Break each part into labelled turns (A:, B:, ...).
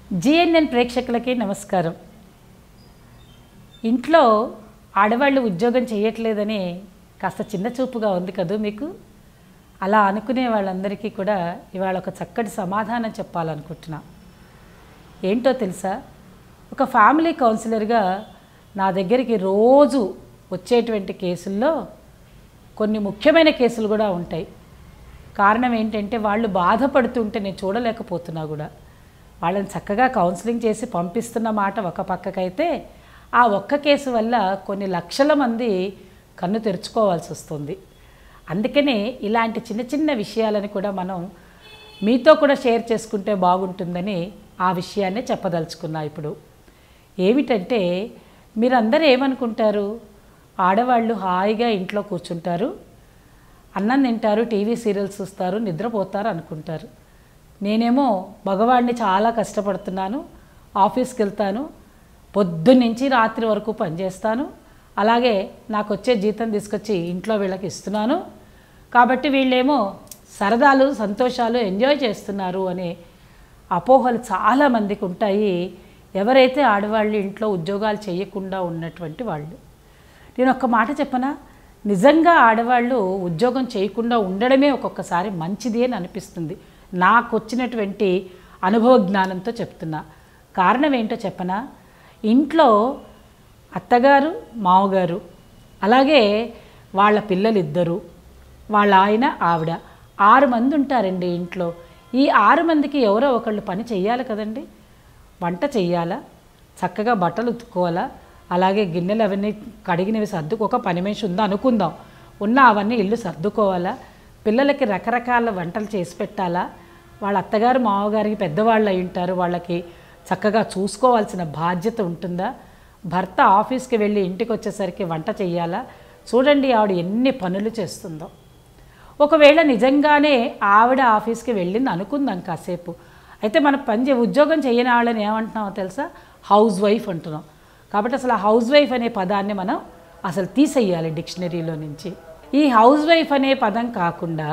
A: GNN ప్రేక్షకులకి నమస్కారం ఇంట్లో ఆడవాళ్ళు ఉద్యోగం చేయట్లేదని కాస్త చిన్న చూపుగా ఉంది కదూ మీకు అలా అనుకునే వాళ్ళందరికీ కూడా ఇవాళ ఒక చక్కటి సమాధానం చెప్పాలనుకుంటున్నా ఏంటో తెలుసా ఒక ఫ్యామిలీ కౌన్సిలర్గా నా దగ్గరికి రోజు వచ్చేటువంటి కేసుల్లో కొన్ని ముఖ్యమైన కేసులు కూడా ఉంటాయి కారణం ఏంటంటే వాళ్ళు బాధపడుతుంటే నేను చూడలేకపోతున్నా కూడా వాళ్ళని చక్కగా కౌన్సిలింగ్ చేసి పంపిస్తున్న మాట ఒక పక్కకైతే ఆ ఒక్క కేసు వల్ల కొన్ని లక్షల మంది కన్ను తెరుచుకోవాల్సి వస్తుంది అందుకనే ఇలాంటి చిన్న చిన్న విషయాలను కూడా మనం మీతో కూడా షేర్ చేసుకుంటే బాగుంటుందని ఆ విషయాన్నే చెప్పదలుచుకున్నా ఇప్పుడు ఏమిటంటే మీరందరూ ఏమనుకుంటారు ఆడవాళ్ళు హాయిగా ఇంట్లో కూర్చుంటారు అన్నం తింటారు టీవీ సీరియల్స్ చూస్తారు నిద్రపోతారు అనుకుంటారు నేనేమో మగవాడిని చాలా కష్టపడుతున్నాను ఆఫీస్కి వెళ్తాను పొద్దున్నుంచి రాత్రి వరకు పనిచేస్తాను అలాగే నాకు వచ్చే జీతం తీసుకొచ్చి ఇంట్లో వీళ్ళకి ఇస్తున్నాను కాబట్టి వీళ్ళేమో సరదాలు సంతోషాలు ఎంజాయ్ చేస్తున్నారు అనే అపోహలు చాలామందికి ఉంటాయి ఎవరైతే ఆడవాళ్ళు ఇంట్లో ఉద్యోగాలు చేయకుండా ఉన్నటువంటి వాళ్ళు నేను ఒక్క మాట చెప్పనా నిజంగా ఆడవాళ్ళు ఉద్యోగం చేయకుండా ఉండడమే ఒక్కొక్కసారి మంచిది అని అనిపిస్తుంది నాకు వచ్చినటువంటి అనుభవ జ్ఞానంతో చెప్తున్నా కారణం ఏంటో చెప్పనా ఇంట్లో అత్తగారు మామగారు అలాగే వాళ్ళ పిల్లలిద్దరు వాళ్ళ ఆయన ఆవిడ ఆరు మంది ఉంటారండి ఇంట్లో ఈ ఆరు మందికి ఎవరో ఒకళ్ళు పని చెయ్యాలి కదండి వంట చెయ్యాలా చక్కగా బట్టలు ఉతుక్కోవాలా అలాగే గిన్నెలు అవన్నీ కడిగినవి సర్దుకోక పని మనిషి ఉందా అనుకుందాం ఉన్న అవన్నీ ఇల్లు సర్దుకోవాలా పిల్లలకి రకరకాల వంటలు చేసి పెట్టాలా వాళ్ళ అత్తగారు మామగారికి పెద్దవాళ్ళు అయి ఉంటారు వాళ్ళకి చక్కగా చూసుకోవాల్సిన బాధ్యత ఉంటుందా భర్త ఆఫీస్కి వెళ్ళి ఇంటికి వచ్చేసరికి వంట చెయ్యాలా చూడండి ఆవిడ ఎన్ని పనులు చేస్తుందో ఒకవేళ నిజంగానే ఆవిడ ఆఫీస్కి వెళ్ళింది అనుకుందాం కాసేపు అయితే మన పని చే- ఉద్యోగం చేయని వాళ్ళని ఏమంటున్నామో తెలుసా హౌస్ వైఫ్ అంటున్నాం కాబట్టి అసలు ఆ హౌస్ వైఫ్ అనే పదాన్ని మనం అసలు తీసేయాలి డిక్షనరీలో నుంచి ఈ హౌస్ వైఫ్ అనే పదం కాకుండా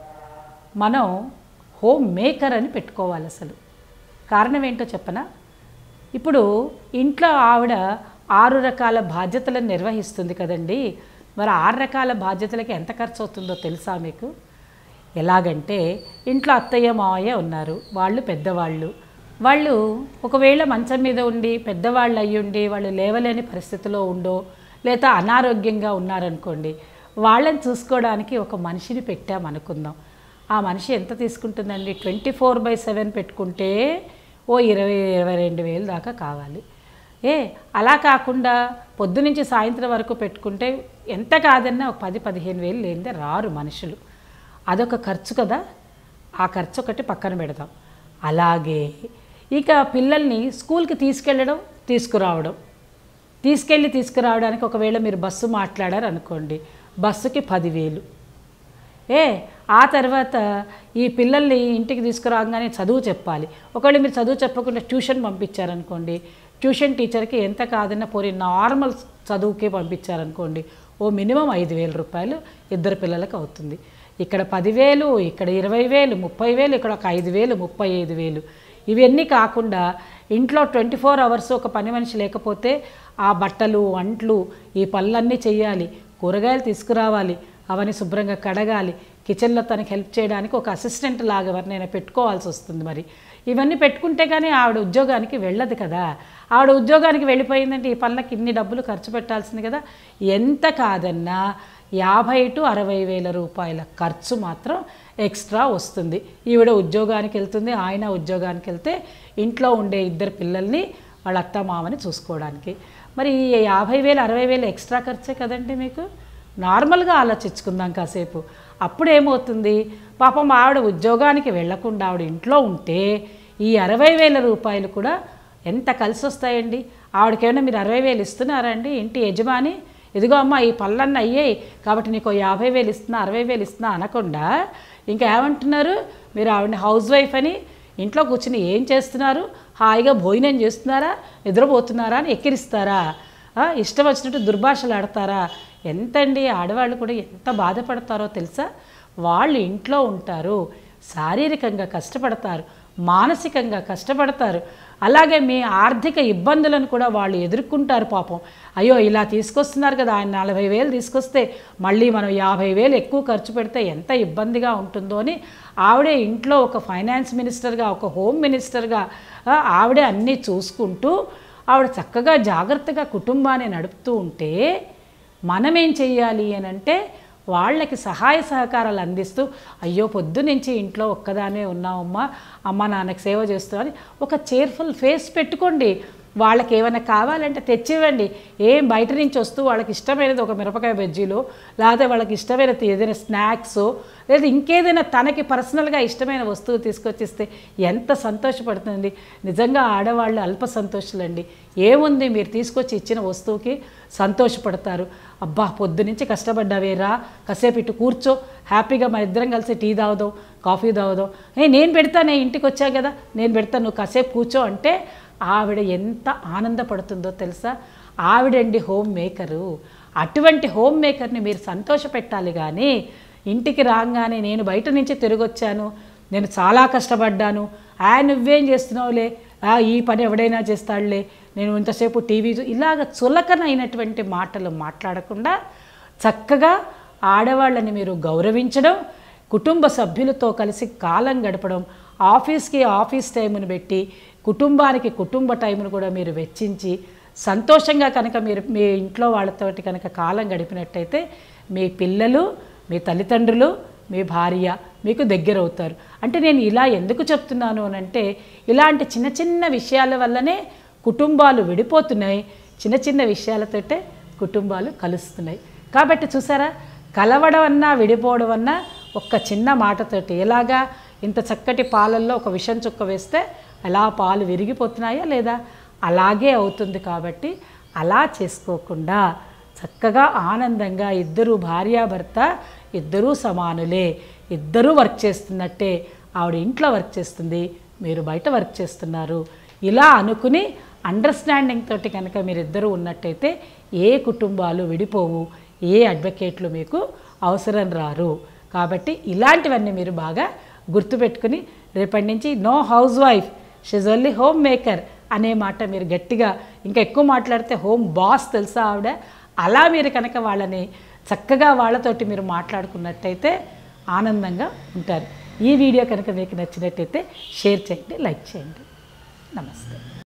A: మనం హోమ్ మేకర్ అని పెట్టుకోవాలి అసలు కారణం ఏంటో చెప్పనా ఇప్పుడు ఇంట్లో ఆవిడ ఆరు రకాల బాధ్యతలను నిర్వహిస్తుంది కదండి మరి ఆరు రకాల బాధ్యతలకి ఎంత ఖర్చు అవుతుందో తెలుసా మీకు ఎలాగంటే ఇంట్లో అత్తయ్య మావయ్య ఉన్నారు వాళ్ళు పెద్దవాళ్ళు వాళ్ళు ఒకవేళ మంచం మీద ఉండి పెద్దవాళ్ళు అయ్యి ఉండి వాళ్ళు లేవలేని పరిస్థితిలో ఉండో లేదా అనారోగ్యంగా ఉన్నారనుకోండి వాళ్ళని చూసుకోవడానికి ఒక మనిషిని పెట్టామనుకుందాం ఆ మనిషి ఎంత తీసుకుంటుందండి ట్వంటీ ఫోర్ బై సెవెన్ పెట్టుకుంటే ఓ ఇరవై ఇరవై రెండు వేలు దాకా కావాలి ఏ అలా కాకుండా పొద్దునుంచి సాయంత్రం వరకు పెట్టుకుంటే ఎంత కాదన్నా ఒక పది పదిహేను వేలు లేనిదే రారు మనుషులు అదొక ఖర్చు కదా ఆ ఖర్చు ఒకటి పక్కన పెడదాం అలాగే ఇక పిల్లల్ని స్కూల్కి తీసుకెళ్ళడం తీసుకురావడం తీసుకెళ్ళి తీసుకురావడానికి ఒకవేళ మీరు బస్సు మాట్లాడారు అనుకోండి బస్సుకి పదివేలు ఏ ఆ తర్వాత ఈ పిల్లల్ని ఇంటికి తీసుకురాగానే చదువు చెప్పాలి ఒకవేళ మీరు చదువు చెప్పకుండా ట్యూషన్ పంపించారనుకోండి ట్యూషన్ టీచర్కి ఎంత కాదన్నా పోనీ నార్మల్ చదువుకే పంపించారనుకోండి ఓ మినిమం ఐదు వేల రూపాయలు ఇద్దరు పిల్లలకు అవుతుంది ఇక్కడ పదివేలు ఇక్కడ ఇరవై వేలు ముప్పై వేలు ఇక్కడ ఒక ఐదు వేలు ముప్పై ఐదు వేలు ఇవన్నీ కాకుండా ఇంట్లో ట్వంటీ ఫోర్ అవర్స్ ఒక పని మనిషి లేకపోతే ఆ బట్టలు వంటలు ఈ పనులన్నీ చేయాలి కూరగాయలు తీసుకురావాలి అవన్నీ శుభ్రంగా కడగాలి కిచెన్లో తనకి హెల్ప్ చేయడానికి ఒక అసిస్టెంట్ లాగా ఎవరినైనా పెట్టుకోవాల్సి వస్తుంది మరి ఇవన్నీ పెట్టుకుంటే కానీ ఆవిడ ఉద్యోగానికి వెళ్ళదు కదా ఆవిడ ఉద్యోగానికి వెళ్ళిపోయిందంటే ఈ పనులకి ఇన్ని డబ్బులు ఖర్చు పెట్టాల్సింది కదా ఎంత కాదన్నా యాభై టు అరవై వేల రూపాయల ఖర్చు మాత్రం ఎక్స్ట్రా వస్తుంది ఈవిడ ఉద్యోగానికి వెళ్తుంది ఆయన ఉద్యోగానికి వెళ్తే ఇంట్లో ఉండే ఇద్దరు పిల్లల్ని వాళ్ళ అత్త మామని చూసుకోవడానికి మరి ఈ యాభై వేలు అరవై వేలు ఎక్స్ట్రా ఖర్చే కదండి మీకు నార్మల్గా ఆలోచించుకుందాం కాసేపు అప్పుడు ఏమవుతుంది పాపం ఆవిడ ఉద్యోగానికి వెళ్లకుండా ఆవిడ ఇంట్లో ఉంటే ఈ అరవై వేల రూపాయలు కూడా ఎంత కలిసి వస్తాయండి ఆవిడకేమైనా మీరు అరవై వేలు ఇస్తున్నారా అండి ఇంటి యజమాని ఇదిగో అమ్మ ఈ పళ్ళన్నీ అయ్యాయి కాబట్టి నీకు ఓ యాభై వేలు ఇస్తున్నా అరవై వేలు ఇస్తున్నా అనకుండా ఇంకా ఏమంటున్నారు మీరు ఆవిడని హౌస్ వైఫ్ అని ఇంట్లో కూర్చుని ఏం చేస్తున్నారు హాయిగా భోజనం చేస్తున్నారా నిద్రపోతున్నారా అని ఎక్కిరిస్తారా ఆ, ఇష్టం వచ్చినట్టు దుర్భాషలు ఆడతారా ఎంతండి ఆడవాళ్ళు కూడా ఎంత బాధపడతారో తెలుసా వాళ్ళు ఇంట్లో ఉంటారు శారీరకంగా కష్టపడతారు మానసికంగా కష్టపడతారు అలాగే మీ ఆర్థిక ఇబ్బందులను కూడా వాళ్ళు ఎదుర్కొంటారు పాపం అయ్యో ఇలా తీసుకొస్తున్నారు కదా ఆయన నలభై వేలు తీసుకొస్తే మళ్ళీ మనం యాభై వేలు ఎక్కువ ఖర్చు పెడితే ఎంత ఇబ్బందిగా ఉంటుందో అని ఆవిడే ఇంట్లో ఒక ఫైనాన్స్ మినిస్టర్గా ఒక హోమ్ మినిస్టర్గా ఆ, ఆవిడే అన్నీ చూసుకుంటూ ఆవిడ చక్కగా జాగ్రత్తగా కుటుంబాన్ని నడుపుతూ ఉంటే మనం ఏం చెయ్యాలి అని అంటే వాళ్ళకి సహాయ సహకారాలు అందిస్తూ అయ్యో పొద్దు నుంచి ఇంట్లో ఒక్కదానే ఉన్నామమ్మా అమ్మ నాన్నకి సేవ చేస్తూ అని ఒక చేర్ఫుల్ ఫేస్ పెట్టుకోండి వాళ్ళకి ఏమైనా కావాలంటే తెచ్చివ్వండి ఏం బయట నుంచి వస్తూ వాళ్ళకి ఇష్టమైనది ఒక మిరపకాయ బజ్జీలు లేకపోతే వాళ్ళకి ఇష్టమైన ఏదైనా స్నాక్స్ లేదా ఇంకేదైనా తనకి పర్సనల్గా ఇష్టమైన వస్తువు తీసుకొచ్చిస్తే ఎంత సంతోషపడుతుంది నిజంగా ఆడవాళ్ళు అల్ప సంతోషులండి ఏముంది మీరు తీసుకొచ్చి ఇచ్చిన వస్తువుకి సంతోషపడతారు అబ్బా పొద్దు నుంచి కష్టపడ్డావేరా కాసేపు ఇటు కూర్చో హ్యాపీగా మన ఇద్దరం కలిసి టీ తాగుదాం కాఫీ తాగుదాం ఏ నేను పెడతానే ఇంటికి వచ్చా కదా నేను పెడతాను నువ్వు కాసేపు కూర్చో అంటే ఆవిడ ఎంత ఆనందపడుతుందో తెలుసా ఆవిడండి హోమ్ మేకరు అటువంటి హోమ్ మేకర్ని మీరు సంతోషపెట్టాలి కానీ ఇంటికి రాగానే నేను బయట నుంచి తిరిగొచ్చాను నేను చాలా కష్టపడ్డాను ఆ నువ్వేం చేస్తున్నావులే ఆ, ఈ పని ఎవడైనా చేస్తాడులే నేను ఇంతసేపు టీవీ చూ-" ఇలాగ చులకనైనటువంటి మాటలు మాట్లాడకుండా చక్కగా ఆడవాళ్ళని మీరు గౌరవించడం కుటుంబ సభ్యులతో కలిసి కాలం గడపడం ఆఫీస్కి ఆఫీస్ టైంను పెట్టి కుటుంబానికి కుటుంబ టైంను కూడా మీరు వెచ్చించి సంతోషంగా కనుక మీరు మీ ఇంట్లో వాళ్ళతోటి కనుక కాలం గడిపినట్టయితే మీ పిల్లలు మీ తల్లిదండ్రులు మీ భార్య మీకు దగ్గర అవుతారు అంటే నేను ఇలా ఎందుకు చెప్తున్నాను అని అంటే ఇలాంటి చిన్న చిన్న విషయాల వల్లనే కుటుంబాలు విడిపోతున్నాయి చిన్న చిన్న విషయాలతోటే కుటుంబాలు కలుస్తున్నాయి కాబట్టి చూసారా కలవడం అన్నా విడిపోవడం అన్నా ఒక్క చిన్న మాటతోటి ఎలాగా ఇంత చక్కటి పాలల్లో ఒక విషం చుక్క వేస్తే ఎలా పాలు విరిగిపోతున్నాయా లేదా అలాగే అవుతుంది కాబట్టి అలా చేసుకోకుండా చక్కగా ఆనందంగా ఇద్దరు భార్యాభర్త ఇద్దరూ సమానులే ఇద్దరూ వర్క్ చేస్తున్నట్టే ఆవిడ ఇంట్లో వర్క్ చేస్తుంది మీరు బయట వర్క్ చేస్తున్నారు ఇలా అనుకుని అండర్స్టాండింగ్ తోటి కనుక మీరిద్దరూ ఉన్నట్టయితే ఏ కుటుంబాలు విడిపోవు ఏ అడ్వకేట్లు మీకు అవసరం రారు కాబట్టి ఇలాంటివన్నీ మీరు బాగా గుర్తుపెట్టుకుని రేపటి నుంచి no house wife she's only home maker అనే మాట మీరు గట్టిగా ఇంకా ఎక్కువ మాట్లాడితే హోమ్ బాస్ తెలుసా ఆవిడ అలా మీరు కనుక వాళ్ళని చక్కగా వాళ్ళతోటి మీరు మాట్లాడుకున్నట్టయితే ఆనందంగా ఉంటారు ఈ వీడియో కనుక మీకు నచ్చినట్టయితే షేర్ చేయండి లైక్ చేయండి నమస్తే